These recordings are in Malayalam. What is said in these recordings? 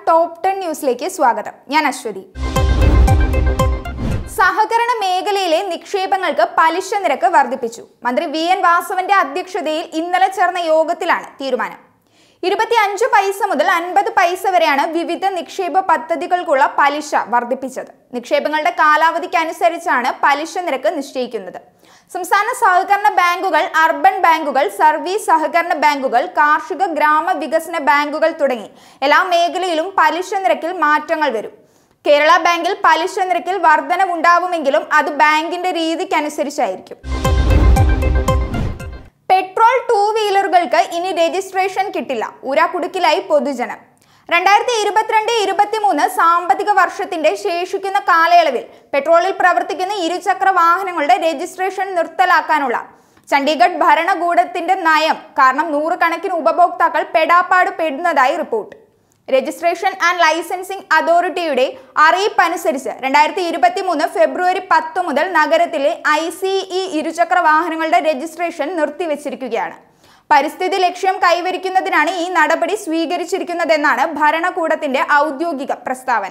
ടോപ്പ് ടെൻ ന്യൂസിലേക്ക് സ്വാഗതം ഞാൻ അശ്വതി സഹകരണ മേഖലയിലെ നിക്ഷേപങ്ങൾക്ക് പലിശ നിരക്ക് വർദ്ധിപ്പിച്ചു മന്ത്രി വി എൻ വാസവന്റെ അധ്യക്ഷതയിൽ ഇന്നലെ ചേർന്ന യോഗത്തിലാണ് തീരുമാനം ഇരുപത്തിയഞ്ച് പൈസ മുതൽ അൻപത് പൈസ വരെയാണ് വിവിധ നിക്ഷേപ പദ്ധതികൾക്കുള്ള പലിശ വർദ്ധിപ്പിച്ചത് നിക്ഷേപങ്ങളുടെ കാലാവധിക്കനുസരിച്ചാണ് പലിശ നിരക്ക് നിശ്ചയിക്കുന്നത് സംസ്ഥാന സഹകരണ ബാങ്കുകൾ അർബൻ ബാങ്കുകൾ സർവീസ് സഹകരണ ബാങ്കുകൾ കാർഷിക ഗ്രാമ വികസന ബാങ്കുകൾ തുടങ്ങി എല്ലാ മേഖലയിലും പലിശ നിരക്കിൽ മാറ്റങ്ങൾ വരും കേരള ബാങ്കിൽ പലിശ നിരക്കിൽ വർധനവുണ്ടാവുമെങ്കിലും അത് ബാങ്കിന്റെ രീതിക്കനുസരിച്ചായിരിക്കും പെട്രോൾ ടൂ വീലറുകൾക്ക് ഇനി രജിസ്ട്രേഷൻ കിട്ടില്ല ഉരാക്കുടുക്കിലായി പൊതുജനം രണ്ടായിരത്തി ഇരുപത്തിരണ്ട് ഇരുപത്തിമൂന്ന് സാമ്പത്തിക വർഷത്തിന്റെ ശേഷിക്കുന്ന കാലയളവിൽ പെട്രോളിൽ പ്രവർത്തിക്കുന്ന ഇരുചക്ര വാഹനങ്ങളുടെ രജിസ്ട്രേഷൻ നിർത്തലാക്കാനുള്ള ചണ്ഡീഗഡ് ഭരണകൂടത്തിന്റെ നയം കാരണം നൂറുകണക്കിന് ഉപഭോക്താക്കൾ പെടാപ്പാട് പെടുന്നതായി റിപ്പോർട്ട് രജിസ്ട്രേഷൻ ആൻഡ് ലൈസൻസിംഗ് അതോറിറ്റിയുടെ അറിയിപ്പ് അനുസരിച്ച് രണ്ടായിരത്തി ഇരുപത്തി മൂന്ന് ഫെബ്രുവരി പത്ത് മുതൽ നഗരത്തിലെ ഐ സി ഇ ഇരുചക്ര വാഹനങ്ങളുടെ രജിസ്ട്രേഷൻ നിർത്തിവച്ചിരിക്കുകയാണ് പരിസ്ഥിതി ലക്ഷ്യം കൈവരിക്കുന്നതിനാണ് ഈ നടപടി സ്വീകരിച്ചിരിക്കുന്നതെന്നാണ് ഭരണകൂടത്തിന്റെ ഔദ്യോഗിക പ്രസ്താവന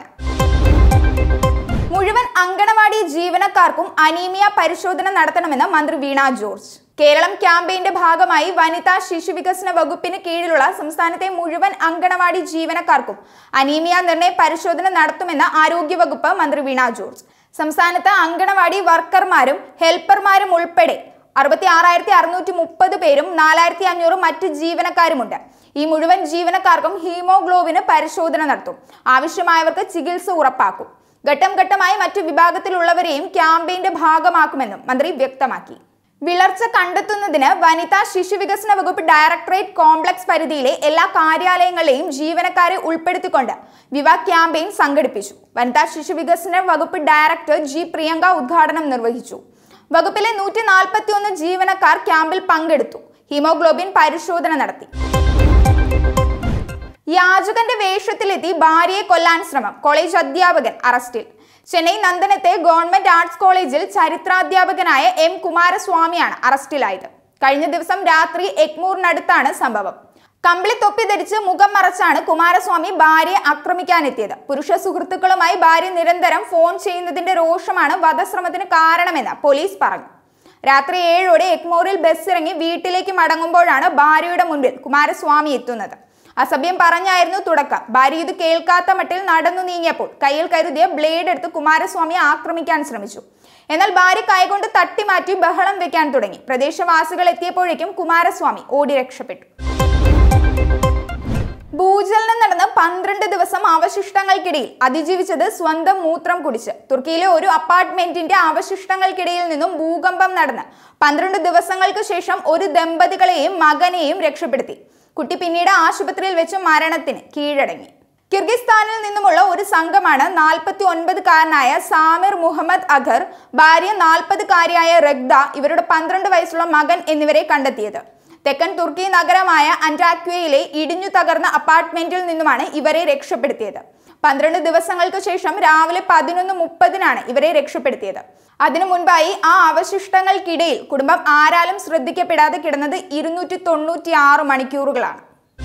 മുഴുവൻ അങ്കണവാടി ജീവനക്കാർക്കും അനീമിയ പരിശോധന നടത്തണമെന്ന് മന്ത്രി വീണ ജോർജ് കേരളം ക്യാമ്പയിന്റെ ഭാഗമായി വനിതാ ശിശു വികസന വകുപ്പിന് കീഴിലുള്ള സംസ്ഥാനത്തെ മുഴുവൻ അങ്കണവാടി ജീവനക്കാർക്കും അനീമിയ നിർണയ പരിശോധന നടത്തുമെന്ന് ആരോഗ്യവകുപ്പ് മന്ത്രി വീണ ജോർജ് സംസ്ഥാനത്ത് അങ്കണവാടി വർക്കർമാരും ഹെൽപ്പർമാരും ഉൾപ്പെടെ അറുപത്തി ആറായിരത്തി അറുന്നൂറ്റി മുപ്പത് പേരും നാലായിരത്തി അഞ്ഞൂറ് മറ്റ് ജീവനക്കാരുമുണ്ട് ഈ മുഴുവൻ ജീവനക്കാർക്കും ഹീമോഗ്ലോബിന് പരിശോധന നടത്തും ആവശ്യമായവർക്ക് ചികിത്സ ഉറപ്പാക്കും ഘട്ടം ഘട്ടമായി മറ്റു വിഭാഗത്തിലുള്ളവരെയും ക്യാമ്പയിന്റെ ഭാഗമാക്കുമെന്നും മന്ത്രി വ്യക്തമാക്കി വിളർച്ച കണ്ടെത്തുന്നതിന് വനിതാ ശിശു വികസന വകുപ്പ് ഡയറക്ടറേറ്റ് കോംപ്ലക്സ് പരിധിയിലെ എല്ലാ കാര്യാലയങ്ങളെയും ജീവനക്കാരെ ഉൾപ്പെടുത്തിക്കൊണ്ട് വിവാ ക്യാമ്പയിൻ സംഘടിപ്പിച്ചു വനിതാ ശിശു വികസന വകുപ്പ് ഡയറക്ടർ ജി പ്രിയങ്ക ഉദ്ഘാടനം നിർവഹിച്ചു വകുപ്പിലെ നൂറ്റി നാൽപ്പത്തി ഒന്ന് ജീവനക്കാർ ക്യാമ്പിൽ പങ്കെടുത്തു ഹീമോഗ്ലോബിൻ പരിശോധന നടത്തി യാചകന്റെ വേഷത്തിലെത്തി ഭാര്യയെ കൊല്ലാൻ ശ്രമം കോളേജ് അധ്യാപകൻ അറസ്റ്റിൽ ചെന്നൈ നന്ദനത്തെ ഗവൺമെന്റ് ആർട്സ് കോളേജിൽ ചരിത്രാധ്യാപകനായ എം കുമാരസ്വാമിയാണ് അറസ്റ്റിലായത് കഴിഞ്ഞ ദിവസം രാത്രി എഗ്മൂറിനടുത്താണ് സംഭവം കമ്പിളി തൊപ്പി ധരിച്ച് മുഖം മറച്ചാണ് കുമാരസ്വാമി ഭാര്യയെ ആക്രമിക്കാനെത്തിയത് പുരുഷ സുഹൃത്തുക്കളുമായി ഭാര്യ നിരന്തരം ഫോൺ ചെയ്യുന്നതിന്റെ രോഷമാണ് വധശ്രമത്തിന് കാരണമെന്ന് പോലീസ് പറഞ്ഞു രാത്രി ഏഴോടെ എഗ്മോറിൽ ബസ് ഇറങ്ങി വീട്ടിലേക്ക് മടങ്ങുമ്പോഴാണ് ഭാര്യയുടെ മുൻപിൽ കുമാരസ്വാമി എത്തുന്നത് അസഭ്യം പറഞ്ഞായിരുന്നു തുടക്കം ഭാര്യ ഇത് കേൾക്കാത്ത മട്ടിൽ നടന്നു നീങ്ങിയപ്പോൾ കയ്യിൽ കരുതിയ ബ്ലേഡ് എടുത്ത് കുമാരസ്വാമിയെ ആക്രമിക്കാൻ ശ്രമിച്ചു എന്നാൽ ഭാര്യ കൈകൊണ്ട് തട്ടിമാറ്റി ബഹളം വെക്കാൻ തുടങ്ങി പ്രദേശവാസികൾ എത്തിയപ്പോഴേക്കും കുമാരസ്വാമി ഓടി രക്ഷപ്പെട്ടു ഭൂചലനം നടന്ന് പന്ത്രണ്ട് ദിവസം അവശിഷ്ടങ്ങൾക്കിടയിൽ അതിജീവിച്ചത് സ്വന്തം മൂത്രം കുടിച്ച് തുർക്കിയിലെ ഒരു അപ്പാർട്ട്മെന്റിന്റെ അവശിഷ്ടങ്ങൾക്കിടയിൽ നിന്നും ഭൂകമ്പം നടന്ന് പന്ത്രണ്ട് ദിവസങ്ങൾക്ക് ശേഷം ഒരു ദമ്പതികളെയും മകനെയും രക്ഷപ്പെടുത്തി കുട്ടി പിന്നീട് ആശുപത്രിയിൽ വെച്ച് മരണത്തിന് കീഴടങ്ങി കിർഗിസ്ഥാനിൽ നിന്നുമുള്ള ഒരു സംഘമാണ് നാൽപ്പത്തി ഒൻപതുകാരനായ സാമിർ മുഹമ്മദ് അഖർ ഭാര്യ നാൽപ്പതുകാരിയായ റഗ്ദ ഇവരുടെ പന്ത്രണ്ട് വയസ്സുള്ള മകൻ എന്നിവരെ കണ്ടെത്തിയത് തെക്കൻ തുർക്കി നഗരമായ അന്റാക്വയിലെ ഇടിഞ്ഞു തകർന്ന അപ്പാർട്ട്മെന്റിൽ നിന്നുമാണ് ഇവരെ രക്ഷപ്പെടുത്തിയത് പന്ത്രണ്ട് ദിവസങ്ങൾക്ക് ശേഷം രാവിലെ പതിനൊന്ന് മുപ്പതിനാണ് ഇവരെ രക്ഷപ്പെടുത്തിയത് അതിനു മുൻപായി ആ അവശിഷ്ടങ്ങൾക്കിടയിൽ കുടുംബം ആരാലും ശ്രദ്ധിക്കപ്പെടാതെ കിടന്നത് ഇരുന്നൂറ്റി തൊണ്ണൂറ്റി ആറ് മണിക്കൂറുകളാണ്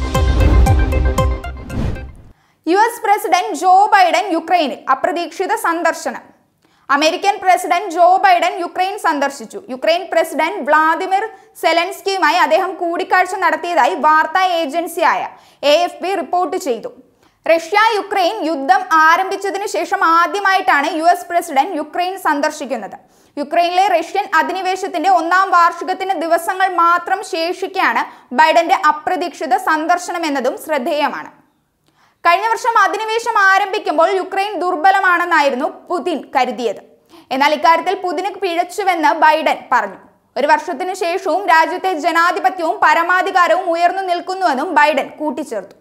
U S president Joe Biden യുക്രൈനിൽ അപ്രതീക്ഷിത സന്ദർശനം American president Joe Biden Ukraine സന്ദർശിച്ചു യുക്രൈൻ പ്രസിഡന്റ് വ്ളാദിമിർ സെലൻസ്കിയുമായി അദ്ദേഹം കൂടിക്കാഴ്ച നടത്തിയതായി വാർത്താ ഏജൻസിയായ എ എഫ് പി റിപ്പോർട്ട് ചെയ്തു റഷ്യ യുക്രൈൻ യുദ്ധം ആരംഭിച്ചതിനു ശേഷം ആദ്യമായിട്ടാണ് യു എസ് പ്രസിഡന്റ് യുക്രൈൻ സന്ദർശിക്കുന്നത് യുക്രൈനിലെ റഷ്യൻ അധിനിവേശത്തിന്റെ ഒന്നാം വാർഷികത്തിന് ദിവസങ്ങൾ മാത്രം ശേഷിക്കെയാണ് ബൈഡന്റെ അപ്രതീക്ഷിത സന്ദർശനം എന്നതും ശ്രദ്ധേയമാണ് കഴിഞ്ഞ വർഷം അധിനിവേശം ആരംഭിക്കുമ്പോൾ യുക്രൈൻ ദുർബലമാണെന്നായിരുന്നു പുതിൻ കരുതിയത് എന്നാൽ ഇക്കാര്യത്തിൽ പുതിന് പിഴച്ചുവെന്ന് ബൈഡൻ പറഞ്ഞു ഒരു വർഷത്തിനു ശേഷവും രാജ്യത്തെ ജനാധിപത്യവും പരമാധികാരവും ഉയർന്നു നിൽക്കുന്നുവെന്നും ബൈഡൻ കൂട്ടിച്ചേർത്തു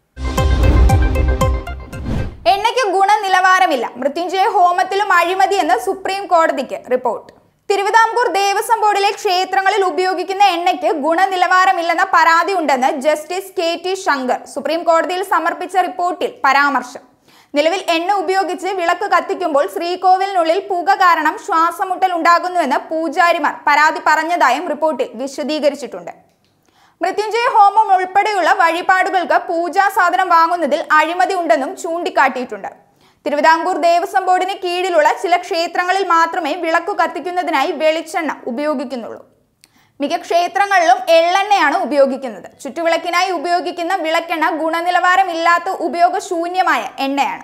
എണ്ണയ്ക്ക് ഗുണനിലവാരമില്ല മൃത്യുഞ്ജയ ഹോമത്തിലും അഴിമതി എന്ന് സുപ്രീം കോടതിക്ക് റിപ്പോർട്ട് തിരുവിതാംകൂർ ദേവസ്വം ബോർഡിലെ ക്ഷേത്രങ്ങളിൽ ഉപയോഗിക്കുന്ന എണ്ണയ്ക്ക് ഗുണനിലവാരമില്ലെന്ന പരാതി ഉണ്ടെന്ന് justice K T Shankar supreme കോടതിയിൽ സമർപ്പിച്ച റിപ്പോർട്ടിൽ പരാമർശം നിലവിൽ എണ്ണ ഉപയോഗിച്ച് വിളക്ക് കത്തിക്കുമ്പോൾ ശ്രീകോവിലിനുള്ളിൽ പുക കാരണം ശ്വാസമുട്ടൽ ഉണ്ടാകുന്നുവെന്ന് പൂജാരിമാർ പരാതി പറഞ്ഞതായും റിപ്പോർട്ടിൽ വിശദീകരിച്ചിട്ടുണ്ട് മൃത്യുഞ്ജയ ഹോമം ഉൾപ്പെടെയുള്ള വഴിപാടുകൾക്ക് പൂജാ സാധനം വാങ്ങുന്നതിൽ അഴിമതി ഉണ്ടെന്നും ചൂണ്ടിക്കാട്ടിയിട്ടുണ്ട് തിരുവിതാംകൂർ ദേവസ്വം ബോർഡിന് കീഴിലുള്ള ചില ക്ഷേത്രങ്ങളിൽ മാത്രമേ വിളക്കു കത്തിക്കുന്നതിനായി വെളിച്ചെണ്ണ ഉപയോഗിക്കുന്നുള്ളൂ മിക്ക ക്ഷേത്രങ്ങളിലും എള്ളെണ്ണയാണ് ഉപയോഗിക്കുന്നത് ചുറ്റുവിളക്കിനായി ഉപയോഗിക്കുന്ന വിളക്കെണ്ണ ഗുണനിലവാരമില്ലാത്ത ഉപയോഗശൂന്യമായ എണ്ണയാണ്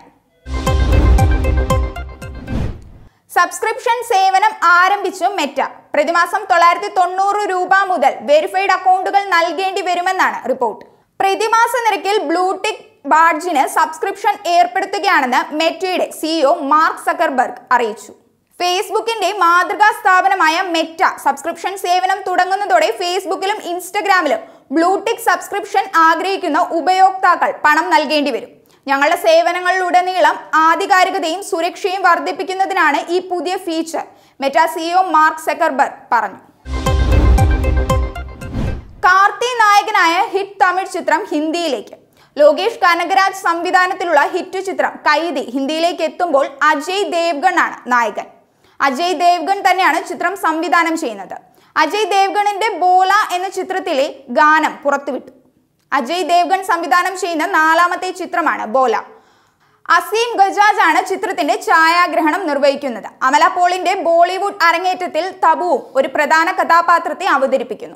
സബ്സ്ക്രിപ്ഷൻ സേവനം ആരംഭിച്ചു മെറ്റ പ്രതിമാസം തൊള്ളായിരത്തി തൊണ്ണൂറ് രൂപ മുതൽ വെരിഫൈഡ് അക്കൗണ്ടുകൾ നൽകേണ്ടി വരുമെന്നാണ് റിപ്പോർട്ട് പ്രതിമാസ നിരക്കിൽ ബ്ലൂടിക് ബാഡ്ജിന് സബ്സ്ക്രിപ്ഷൻ ഏർപ്പെടുത്തുകയാണെന്ന് മെറ്റയുടെ സിഇഒ മാർക്ക് സക്കർബർഗ് അറിയിച്ചു ഫേസ്ബുക്കിന്റെ മാതൃകാ സ്ഥാപനമായ മെറ്റ സബ്സ്ക്രിപ്ഷൻ സേവനം തുടങ്ങുന്നതോടെ ഫേസ്ബുക്കിലും ഇൻസ്റ്റഗ്രാമിലും ബ്ലൂടിക് സബ്സ്ക്രിപ്ഷൻ ആഗ്രഹിക്കുന്ന ഉപയോക്താക്കൾ പണം നൽകേണ്ടി വരും ഞങ്ങളുടെ സേവനങ്ങളിലുടനീളം ആധികാരികതയും സുരക്ഷയും വർദ്ധിപ്പിക്കുന്നതിനാണ് ഈ പുതിയ feature Meta CEO Mark Zuckerberg പറഞ്ഞു കാർത്തി നായകനായ ഹിറ്റ് തമിഴ് ചിത്രം ഹിന്ദിയിലേക്ക് ലോകേഷ് കനകരാജ് സംവിധാനത്തിലുള്ള ഹിറ്റ് ചിത്രം കൈതി ഹിന്ദിയിലേക്ക് എത്തുമ്പോൾ അജയ് ദേവ്ഗൺ ആണ് നായകൻ അജയ് ദേവ്ഗൺ തന്നെയാണ് ചിത്രം സംവിധാനം ചെയ്യുന്നത് അജയ് ദേവ്ഗണിന്റെ ബോല എന്ന ചിത്രത്തിലെ ഗാനം പുറത്തുവിട്ടു അജയ് ദേവ്ഗൺ സംവിധാനം ചെയ്യുന്ന നാലാമത്തെ ചിത്രമാണ് ബോല അസീം ഗജാജ് ആണ് ചിത്രത്തിന്റെ ഛായാഗ്രഹണം നിർവഹിക്കുന്നത് അമല പോളിന്റെ ബോളിവുഡ് അരങ്ങേറ്റത്തിൽ തബുവും ഒരു പ്രധാന കഥാപാത്രത്തെ അവതരിപ്പിക്കുന്നു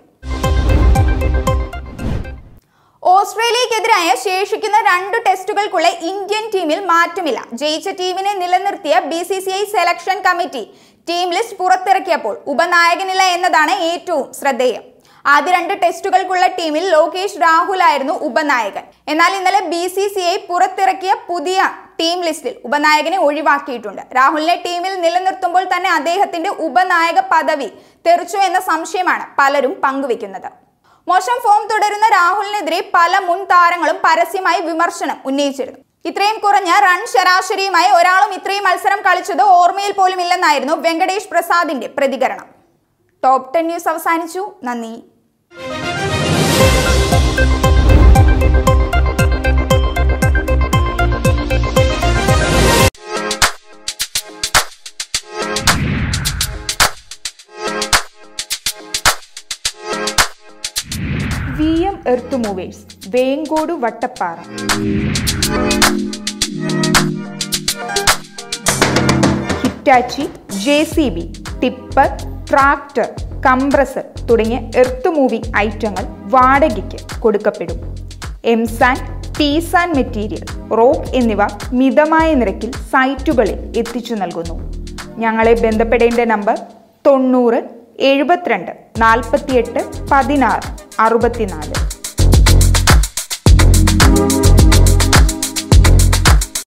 ഓസ്ട്രേലിയക്കെതിരായ ശേഷിക്കുന്ന രണ്ട് ടെസ്റ്റുകൾക്കുള്ള ഇന്ത്യൻ ടീമിൽ മാറ്റമില്ല ജയിച്ച ടീമിനെ നിലനിർത്തിയ B C C I selection committee team list പുറത്തിറക്കിയപ്പോൾ ഉപനായകനില്ല എന്നതാണ് ഏറ്റവും ശ്രദ്ധേയം ആദ്യ രണ്ട് ടെസ്റ്റുകൾക്കുള്ള ടീമിൽ ലോകേഷ് രാഹുൽ ആയിരുന്നു ഉപനായകൻ എന്നാൽ ഇന്നലെ ബി സി സി ഐ പുറത്തിറക്കിയ പുതിയ ടീം ലിസ്റ്റിൽ ഉപനായകനെ ഒഴിവാക്കിയിട്ടുണ്ട് രാഹുലിനെ ടീമിൽ നിലനിർത്തുമ്പോൾ തന്നെ അദ്ദേഹത്തിന്റെ ഉപനായക പദവി തെറിച്ചു എന്ന സംശയമാണ് പലരും പങ്കുവെക്കുന്നത് മോശം ഫോം തുടരുന്ന രാഹുലിനെതിരെ പല മുൻ താരങ്ങളും പരസ്യമായി വിമർശനം ഉന്നയിച്ചിരുന്നു ഇത്രയും കുറഞ്ഞ റൺ ശരാശരിയുമായി ഒരാളും ഇത്രയും മത്സരം കളിച്ചത് ഓർമ്മയിൽ പോലും ഇല്ലെന്നായിരുന്നു വെങ്കടേഷ് പ്രസാദിന്റെ പ്രതികരണം ടോപ്പ് ടെൻ ന്യൂസ് അവസാനിച്ചു നന്ദി V M earth movers Venkode Vattappara Hitachi J C B tipper tractor compressor തുടങ്ങിയ എർത്ത് മൂവിംഗ് ഐറ്റങ്ങൾ വാടകയ്ക്ക് കൊടുക്കപ്പെടും എംസാൻ പീസാൻ മെറ്റീരിയൽ റോക്ക് എന്നിവ മിതമായ നിരക്കിൽ സൈറ്റുകളിൽ എത്തിച്ചു നൽകുന്നു ഞങ്ങളെ ബന്ധപ്പെടേണ്ട നമ്പർ തൊണ്ണൂറ് എഴുപത്തിരണ്ട് നാൽപ്പത്തിയെട്ട് പതിനാറ് അറുപത്തിനാല്